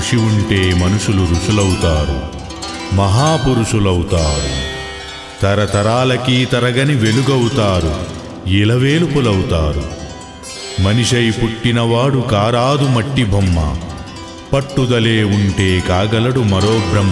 కృషి ఉంటే మనుషులు ఋషులవుతారు మహాపురుషులవుతారు తరతరాలకి తరగని వెలుగవుతారు ఇలవేలుపులవుతారు మనిషై పుట్టినవాడు కారాదు మట్టి బొమ్మ పట్టుదలే ఉంటే కాగలడు మరో బ్రహ్మ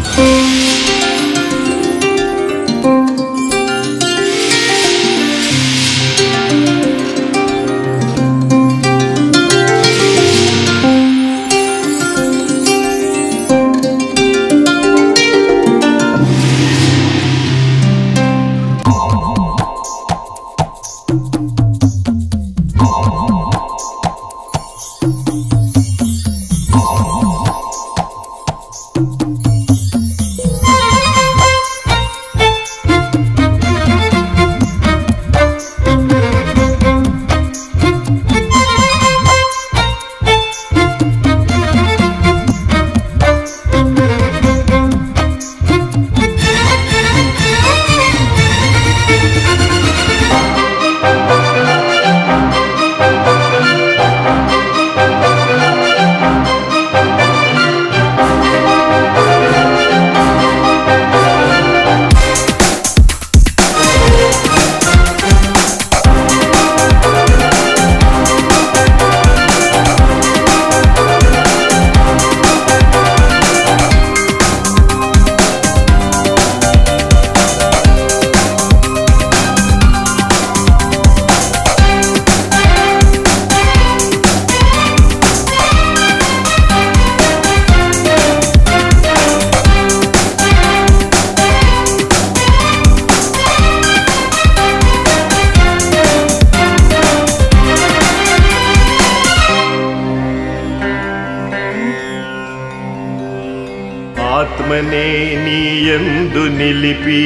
ఆత్మనే నీయందు నిలిపి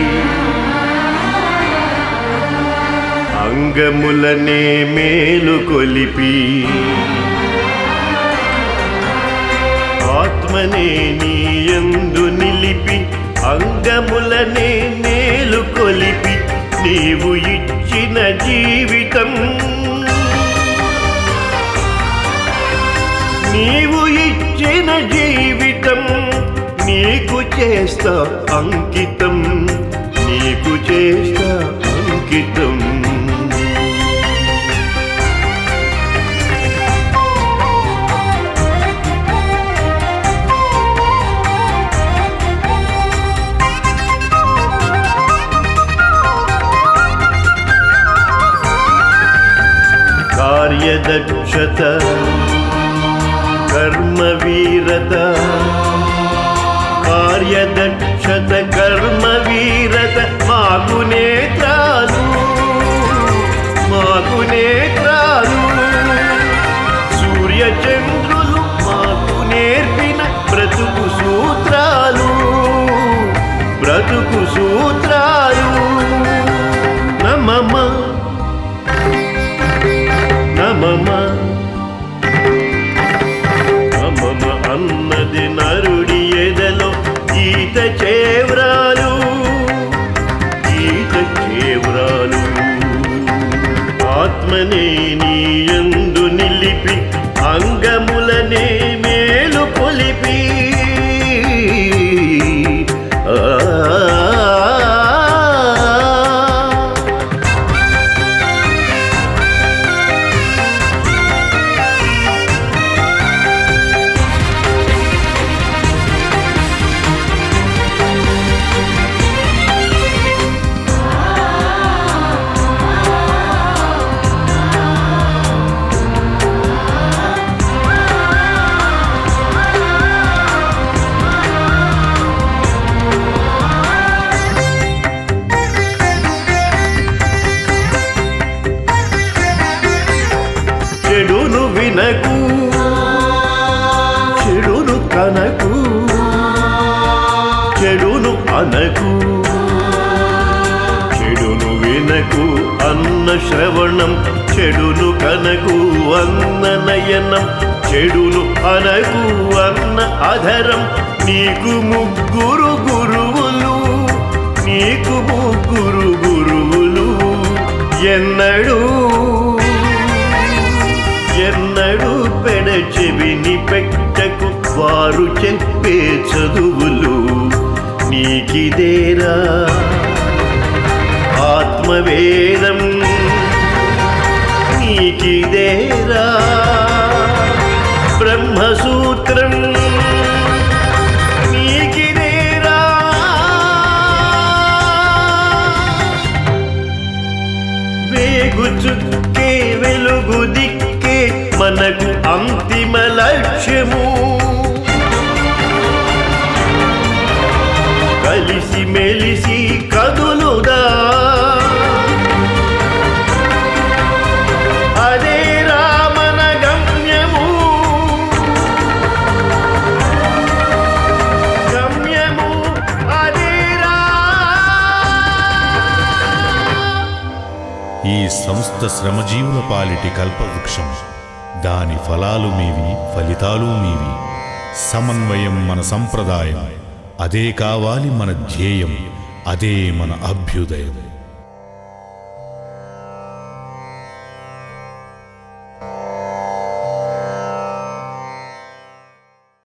అంగములనే మేలు కొలిపి ఆత్మనే నీయందు నిలిపి అంగములనే మేలు కొలిపి నీవు ఇచ్చిన జీవితం నీవు ఇచ్చిన జీవితం నీకు చేస్తా అంకితం నీకు చేస్తా అంకితం కార్యదక్షత కర్మవీరత కార్యదక్షత కర్మవీరత మాకు నేత్రాలు మాకు నేత్రాలు సూర్యచంద్రులు మాకు నేర్పిన బ్రతుకు సూత్రాలు బ్రతుకు సూత్రాలు నమమ నమమ అమ్మమ్మ అన్నది నరుడి ఎదలో గీత చేవ్రాలు గీత చేవ్రాలు ఆత్మనే నీయందు నిలిపి అంగములనే మేలు కొలిపి ఆ చెడును వినకు చెడును కనకు చెడును అనకు చెడును వినకు అన్న శ్రవణం చెడును కనకు అన్న నయనం చెడును అనకు అన్న అధరం నీకు ముగ్గురు గురువులు నీకు ముగ్గురు గురువులు ఎన్నడూ ఎన్నడూ పెడ చెవిని పెట్టకు వారు చెప్పే చదువులు నీకిదేరా ఆత్మవేదం నీకిదేరా బ్రహ్మసూత్రం నీకిదేరా వేగు చుక్కే వెలుగు దిక్కే మనకు అంతిమ లక్ష్యము కలిసి మెలిసి కదులుదా అదే రామన గమ్యము గమ్యము అదేరా ఈ సంస్థ శ్రమజీవుల పాలిటి కల్పవృక్షం దాని ఫలాలు మీవి ఫలితాలు మీవి సమన్వయం మన సంప్రదాయం అదే కావాలి మన ధ్యేయం అదే మన అభ్యుదయం